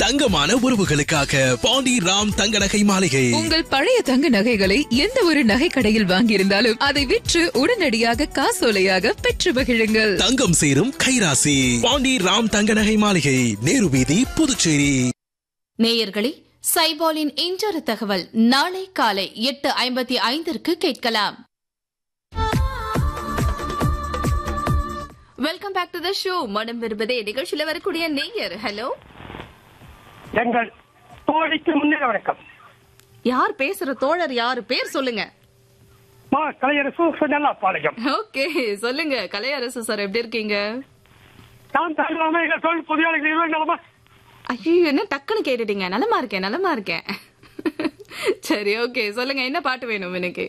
தங்கமான உறவுகளுக்காக பாண்டி ராம் தங்க நகை மாளிகை உங்கள் பழைய தங்க நகைகளை எந்த ஒரு நகை கடையில் வாங்கியிருந்தாலும் அதை விற்று உடனடியாக காசோலையாக பெற்று மகிழுங்கள் தங்கம் சேரும் கைராசி பாண்டி ராம் தங்க நகை மாளிகை நேரு வீதி புதுச்சேரி நேயர்களே சைபாலின் இன்றொரு தகவல் நாளை காலை எட்டு ஐம்பத்தி ஐந்திற்கு கேட்கலாம் welcome back to the show மனம் விரும்பதே நிகழ்ச்சியில வரக்கூடிய நேயர் ஹலோ எங்கள் தோழிக்கு முன்னே வணக்கம் யார் பேசுற தோழர் யாரு பேர் சொல்லுங்க மா கலையரசு நல்லா பாளையம் ஓகே சொல்லுங்க கலையரசு சார் எப்படி இருக்கீங்க நான் தகவலாம எங்கள் தொழில் பொறியாளர்கள் இருவர் நலமா ஐயோ என்ன டக்குன்னு கேட்டுட்டீங்க நலமா இருக்கேன் நலமா இருக்கேன் சரி ஓகே சொல்லுங்க என்ன பாட்டு வேணும் எனக்கு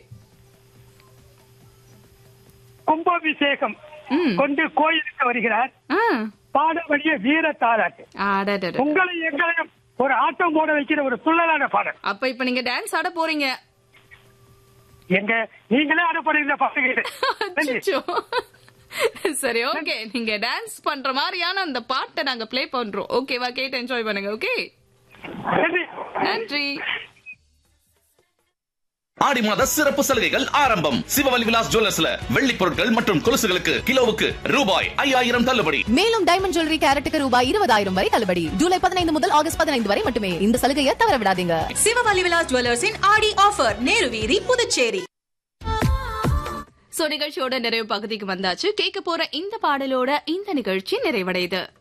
கும்பாபிஷேகம் ம். கொண்டு கோயிலுக்கு வருகிறார் ஆ பாடவழிய வீர தாராட்டு ஆடடட. உங்களை எங்களையும் ஒரு ஆட்டம் போட வைக்கிற ஒரு துள்ளலான பாடல் அப்ப இப்ப நீங்க டான்ஸ் ஆட போறீங்க எங்க நீங்களே அனுப்புறீங்க பாட்டுக்கு நன்றி அச்சச்சோ. சரி ஓகே நீங்க டான்ஸ் பண்ற மாதிரியான அந்த பாட்டை நாங்க ப்ளே பண்றோம் ஓகேவா கேட்டு என்ஜாய் பண்ணுங்க ஓகே நன்றி நன்றி ஆடி மாத சிறப்பு சலுகைகள் ஆரம்பம் சிவவலி விலாஸ் ஜுவல்லர்ஸ்ல வெள்ளி பொருட்கள் மற்றும் கொலுசுகளுக்கு கிலோவுக்கு ரூபாய் ஐயாயிரம் தள்ளுபடி மேலும் டைமண்ட் ஜுவல்லரி கேரட்டுக்கு ரூபாய் இருபதாயிரம் வரை தள்ளுபடி ஜூலை பதினைந்து முதல் ஆகஸ்ட் பதினைந்து வரை மட்டுமே இந்த சலுகையை தவற விடாதீங்க சிவவலி விலாஸ் ஜுவல்லர்ஸின் ஆடி ஆஃபர் நேரு வீதி புதுச்சேரி சோ நிகழ்ச்சியோட நிறைவு பகுதிக்கு வந்தாச்சு கேட்க போற இந்த பாடலோட இந்த நிகழ்ச்சி நிறைவடையுது